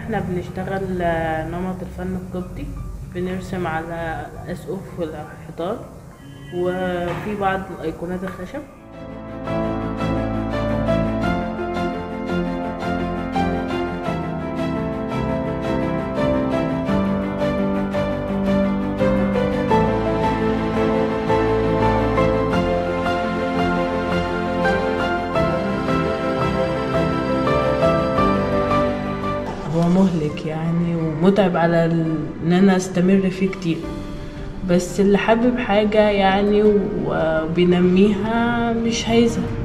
احنا بنشتغل آه، نمط الفن القبطي بنرسم على الأسقف والحيطان وفي بعض أيقونات الخشب هو مهلك يعني ومتعب على ال- ان انا استمر فيه كتير بس اللي حابب حاجة يعني وبينميها مش هيزهق